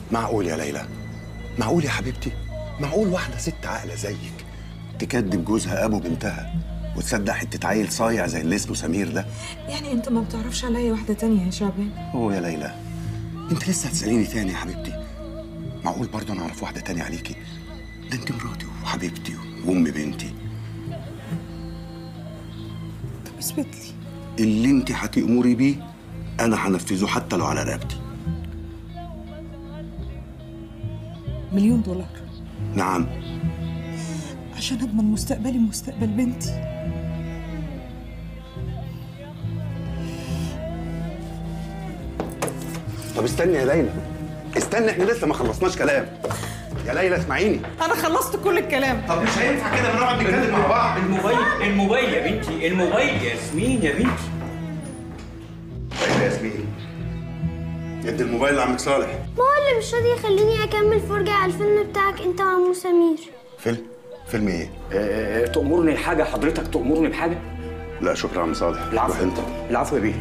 معقول يا ليلى معقول يا حبيبتي معقول واحدة ست عاقلة زيك تكذب جوزها أبو بنتها وتصدق حتة عيل صايع زي اللي اسمه سمير ده يعني انت ما بتعرفش عليا واحدة تانية يا شعبان هو يا ليلى انت لسه هتسأليني تاني يا حبيبتي معقول برضه انا اعرف واحدة تانية عليكي ده انت مراتي وحبيبتي وام بنتي طب اثبت لي اللي انت هتأمري بيه انا هنفذه حتى لو على رقبتي مليون دولار نعم عشان اضمن مستقبلي ومستقبل بنتي طب استني يا ليلى استني احنا لسه ما خلصناش كلام يا ليلى اسمعيني انا خلصت كل الكلام طب مش هينفع كده بنقعد نتكلم مع بعض الموبايل الموبايل يا بنتي الموبايل ياسمين يا بنتي طيب يا ياسمين ادي الموبايل لعمك صالح ما هو اللي مش راضي يخليني اكمل فرجة على الفيلم بتاعك انت وعمو سمير فيلم فيلم ايه أه تأمرني بحاجة حضرتك تأمرني بحاجة لا شكرا يا عم صالح روح العفو انت العفو يا بيه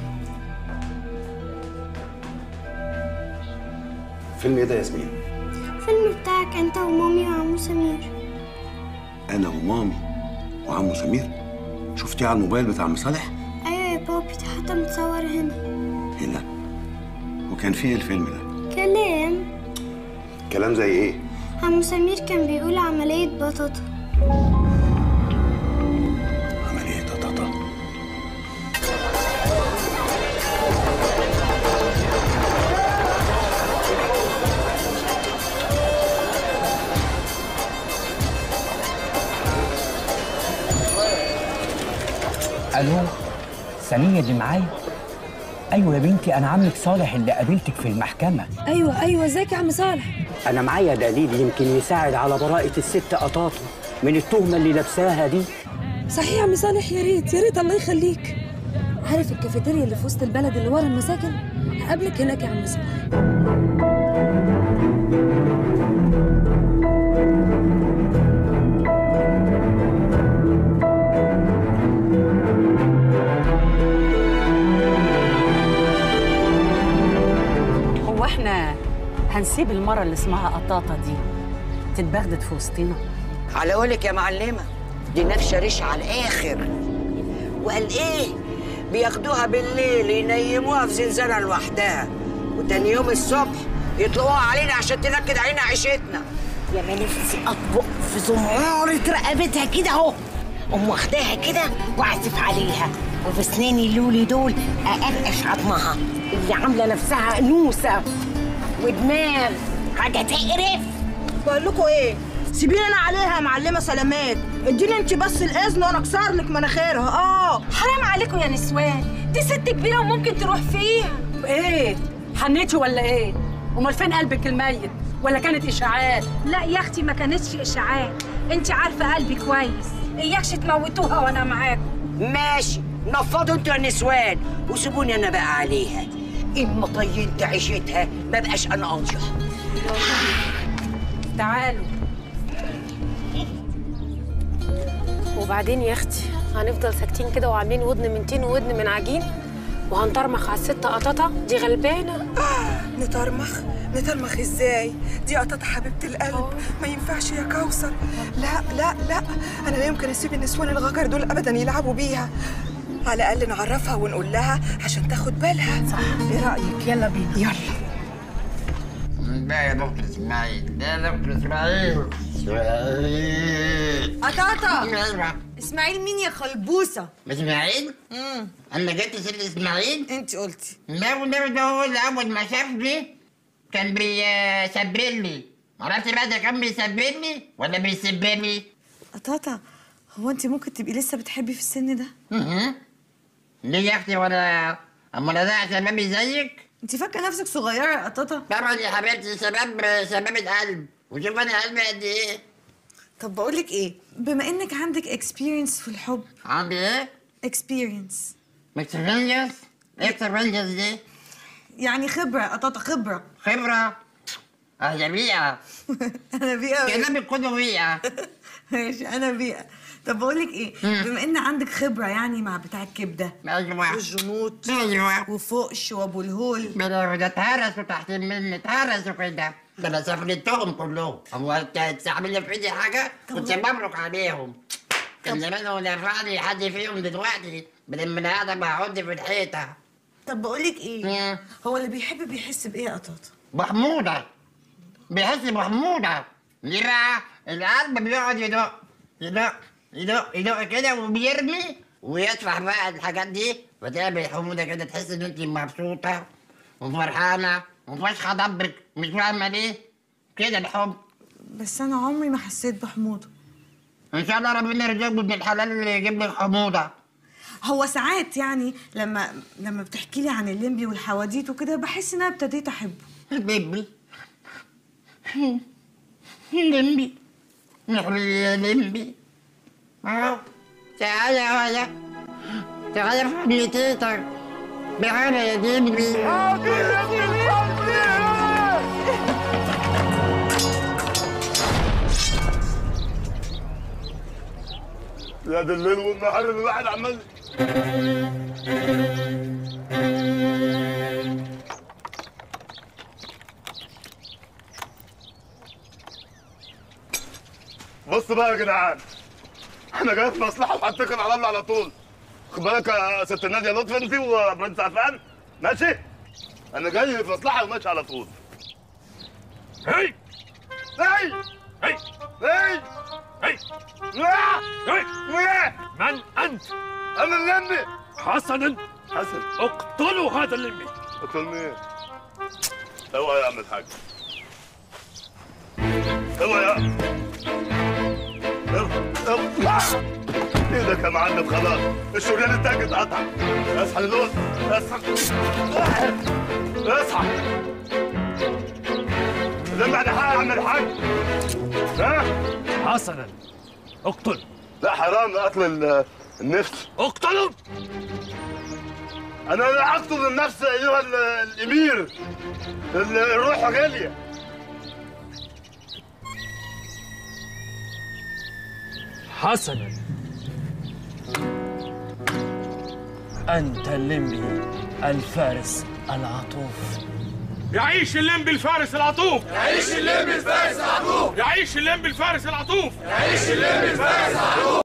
فيلم ايه ده يا ياسمين الفيلم بتاعك انت ومامي وعمو سمير انا ومامي وعمو سمير شفتيه على الموبايل بتاع عم صالح ايوه يا بابي ده حتى متصور هنا هنا وكان فيه الفيلم ده كلام كلام زي ايه عمو سمير كان بيقول عملية بطاطا عملية طاطا الو سنية دي معايا ايوه يا بنتي انا عمك صالح اللي قابلتك في المحكمة ايوه ايوه ازيك يا عم صالح انا معايا دليل يمكن يساعد على براءة الست قطاطة من التهمة اللي لابساها دي صحيح يا عم صالح يا ريت يا ريت الله يخليك عارف الكافيتيريا اللي في وسط البلد اللي ورا المساكن هقابلك هناك يا عم صالح هو احنا هنسيب المرة اللي اسمها قطاطة دي تتبغدد في وسطنا على قولك يا معلمة دي نفشة ريش على الآخر وقال إيه بياخدوها بالليل ينيموها في زنزانة لوحدها وتاني يوم الصبح يطلقوها علينا عشان تنكد علينا عيشتنا يا ما نفسي اطبق في زمارة رقبتها كده اهو قوم واخداها كده واعزف عليها وبسناني اللولي دول اقرقش عظمها اللي عامله نفسها انوثه ودماغ حاجه تقرف بقول لكم ايه سيبيني انا عليها يا معلمه سلامات اديني انت بس الاذن وانا اكسر لك مناخيرها اه حرام عليكم يا نسوان دي ست كبيرة وممكن تروح فيها ايه حنيتي ولا ايه امال فين قلبك الميت ولا كانت اشاعات لا يا اختي ما كانتش اشاعات انت عارفه قلبي كويس اياكش تموتوها وانا معاكم ماشي نفضوا انتوا يا نسوان وسيبوني انا بقى عليها اما طينت عيشتها ما بقاش انا انجح تعالوا وبعدين يا اختي هنفضل ساكتين كده وعاملين ودن من تين وودن من عجين وهنطرمخ على الست قطاطة دي غلبانة نطرمخ نطرمخ ازاي دي قطاطة حبيبة القلب ما ينفعش يا كوثر لا لا لا انا لا يمكن اسيب النسوان الغجر دول ابدا يلعبوا بيها على الاقل نعرفها ونقول لها عشان تاخد بالها صح ايه رايك يلا بينا يلا ده يا دكتور اسماعيل ده يا دكتور اسماعيل اسماعيل قطاطة ايوه اسماعيل مين يا خلبوسة اسماعيل امم اما جبت سيره اسماعيل انت قلتي ده وده ده هو اللي اول ما شافني كان بيسبلي معرفش بقى ده كان بيسبلي ولا بيسبلي قطاطة هو انت ممكن تبقي لسه بتحبي في السن ده اها ليه يا اختي ولا اما انا ده شبابي زيك انت فاكره نفسك صغيره يا قطاطة طبعا يا حبيبتي شباب شباب القلب وشوف انا قلبي قد ايه طب بقولك ايه بما انك عندك اكسبيرينس في الحب عندي ايه؟ اكسبيرينس اكسبيرينس ايه اكسبيرينس دي؟ يعني خبره قطاطة خبره خبرة هي بيئة انا بيئه كلامك كله بيئة ماشي انا بيئه طب بقول لك ايه بما ان عندك خبره يعني مع بتاع الكبده ايوه والجنوط ايوه وفوقش وابو الهول ده ده اتهرسوا تحت مني اتهرسوا كده ده انا سافرتهم كلهم هو انت تعمل لي في ايدي حاجه كنت مبروك عليهم كان زمانهم نفعني حد فيهم دلوقتي بدل ما انا قاعده بقعد في الحيطه طب بقول لك ايه هو اللي بيحب بيحس بايه يا قطاطه محموده بيحس بمحموده ليه بقى؟ القلب بيقعد يدق يدق يدق يدق كده وبيرمي ويدفع بقى الحاجات دي فتلاقي حموده كده تحس ان انت مبسوطه وفرحانه وفشخه ضبك مش فاهمه ليه كده الحب بس انا عمري ما حسيت بحموضه ان شاء الله ربنا يرزقك ابن الحلال اللي يجيب لك حموضه هو ساعات يعني لما لما بتحكي لي عن الليمبي والحواديت وكده بحس ان انا ابتديت احبه ليمبي ليمبي يا ليمبي اهو تعالى يا تعالى في ابن تيتك تعالى يا ليمبي يا ده الليل والنهار الواحد عمال بص بقى يا جدعان احنا جاي في مصلحه وهتكل على الله على طول خد بالك يا ست ناديه لطفي انت وبنت عفان ماشي انا جاي في مصلحه وماشي على طول هي هي هي هي هي هي من انت؟ انا الليمبي حسنا حسن اقتلوا هذا الليمبي اقتل مين؟ اوعى يا عم الحاج اوعى يا ايدك يا معلم خلاص الشريان التاج اتقطع اصحى للوقت اصحى اصحى لما بعد حق يا عم الحاج ها حسنا اقتل لا حرام قتل ال- النفس اقتله انا لا اقتل النفس ايها ال- الامير ال- الروح غاليه حسنا أنت الليمبي الفارس العطوف يعيش الليمبي الفارس العطوف يعيش الليمبي الفارس العطوف يعيش الليمبي الفارس العطوف يعيش الليمبي الفارس العطوف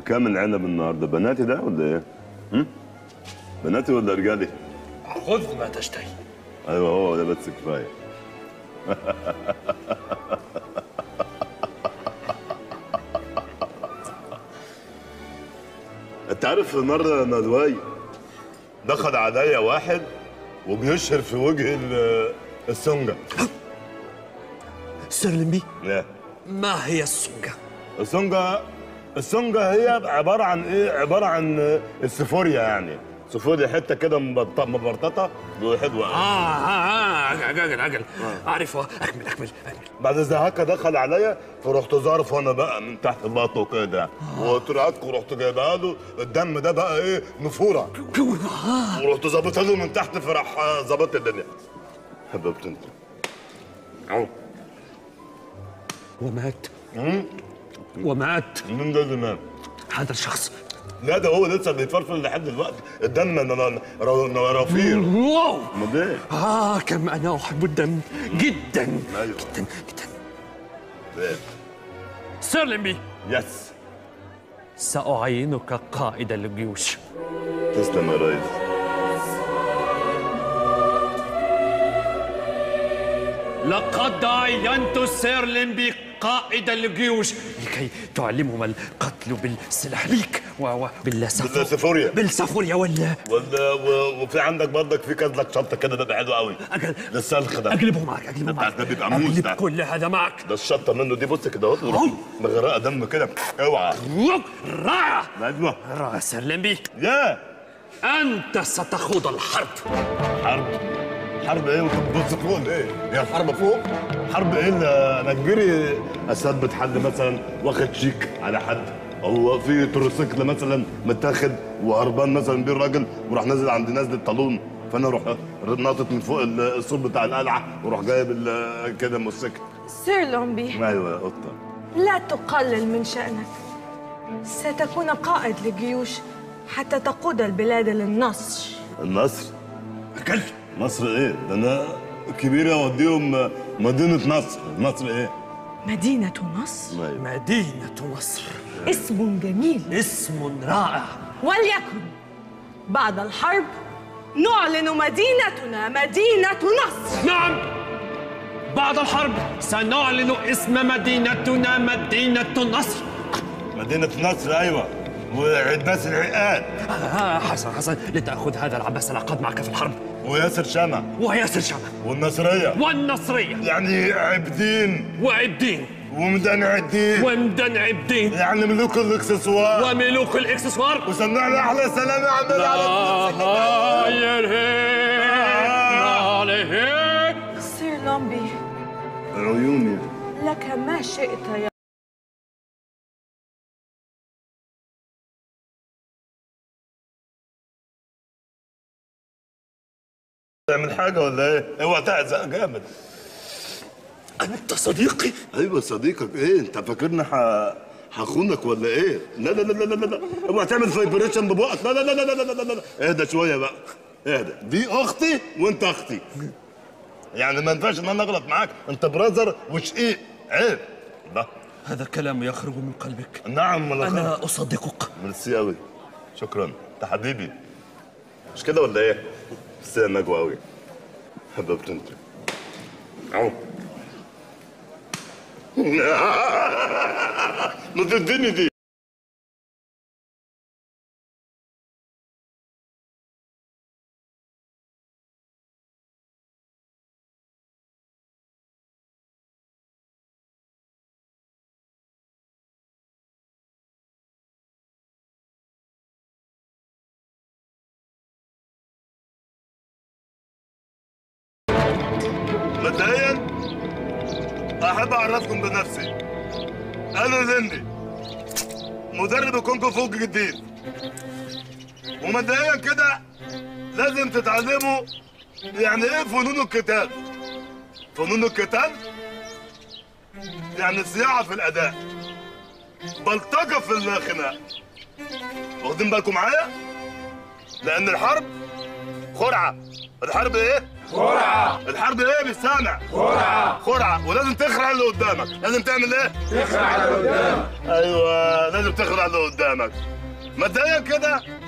بكام العنب النهارده بناتي ده ولا ايه؟ هم؟ بناتي ولا رجالي؟ خذ ما تشتهي ايوه هو ده بس كفايه انت عارف مره ندواي دخل عليا واحد وبيشهر في وجه ال- السنجة سرلمبي لا ما هي السنجة؟ السنجة السنجة هي عبارة عن ايه؟ عبارة عن السفوريا يعني سفوريا حتة كده مبط- مبرططة وحلوة آه آه آه أجل أجل أعرفها أكمل أكمل أكمل بعد الزهاكة دخل عليا فرحت ظارف وانا بقى من تحت بطنه كده وطلعت ورحت جايبها له الدم ده بقى ايه نفوره ورحت ظابطها له من تحت فراح آه، ظبطت الدنيا حببت انت اهو ومات ومات مين ده اللي مات؟ هذا الشخص لا ده هو لسه بيتفرفل لحد دلوقتي الدم ن- ن- ن- رفير واو امال ايه؟ آه كم أنا أحب الدم جدا ايوه جدا جدا إيه؟ سيرلمبي يس سأعينك قائد الجيوش تسلم يا ريس لقد عينت سيرلمبي قائد الجيوش لكي تعلمهم القتل بالسلاح ليك وبالسفوريا بالسفوريا. بالسفوريا ولا ولا و- وفي عندك برضك في كذلك شطه كده بيبقى حلو قوي أجل للسلخ ده أجلبه معك أجلبه معك ده بيبقى موز أجلب ده كل هذا معك ده الشطه منه دي بص كده اهو مغرقه دم كده اوعى رائع ايوه رائع سيرلمبي يا أنت ستخوض الحرب حرب حرب ايه وانت بتبص فوق ايه؟ هي الحرب فوق؟ حرب ايه اللي انا اجري اثبت حد مثلا واخد شيك على حد او في تروسيكل مثلا متاخد وهربان مثلا بيه الراجل وراح نازل عند نازل الطالون فانا اروح ناطط من فوق السور بتاع القلعه واروح جايب ال- كده موتوسيكل سير لومبي ايوه يا قطه لا تقلل من شأنك ستكون قائد للجيوش حتى تقود البلاد للنصر النصر اكل مصر ايه؟ ده انا كبير اوديهم مدينه نصر نصر ايه؟ مدينة نصر مدينة نصر اسم جميل اسم رائع وليكن بعد الحرب نعلن مدينتنا مدينة نصر نعم بعد الحرب سنعلن اسم مدينتنا مدينة نصر مدينه نصر ايوه وعيد ناس العقاد آه حسن حسن لتأخذ هذا العباس العقاد معك في الحرب وياسر شمع وياسر شمع والنصريه والنصرية يعني عبدين وعبدين ومدن عدين ومدن عبدين يعني ملوك الاكسسوار وملوك الاكسسوار وسمعنا احلى سلام يا عم على سير لومبي عيوني لك ما شئت يا تعمل حاجه ولا ايه؟ اوعى تعزق جامد انت صديقي ايوه صديقك ايه انت فاكرني ح... هخونك ولا ايه؟ لا لا لا لا لا لا اوعى تعمل فايبريشن ببقك لا لا لا لا لا لا لا لا اهدى شويه بقى اهدى دي اختي وانت اختي يعني ما ينفعش ان انا اغلط معاك انت براذر وشقيق عيب لا هذا كلام يخرج من قلبك نعم ولا أنا أصدقك ميرسي قوي شكرا انت حبيبي مش كده ولا ايه؟ ميرسي يا نجوى قوي حببت انت اهو ما تديني دي مبدئيا احب اعرفكم بنفسي انا لندي مدرب الكونغ فو جديد ومبدئيا كده لازم تتعلموا يعني ايه فنون القتال فنون القتال يعني صياعه في الاداء بلطجه في الخناق واخدين بالكم معايا لان الحرب خرعه الحرب ايه خرعة. الحرب ايه مش سامع خرعة. خرعه ولازم تخرع اللي قدامك لازم تعمل ايه تخرع اللي قدامك. ايوه لازم تخلع اللي قدامك مبدئيا كده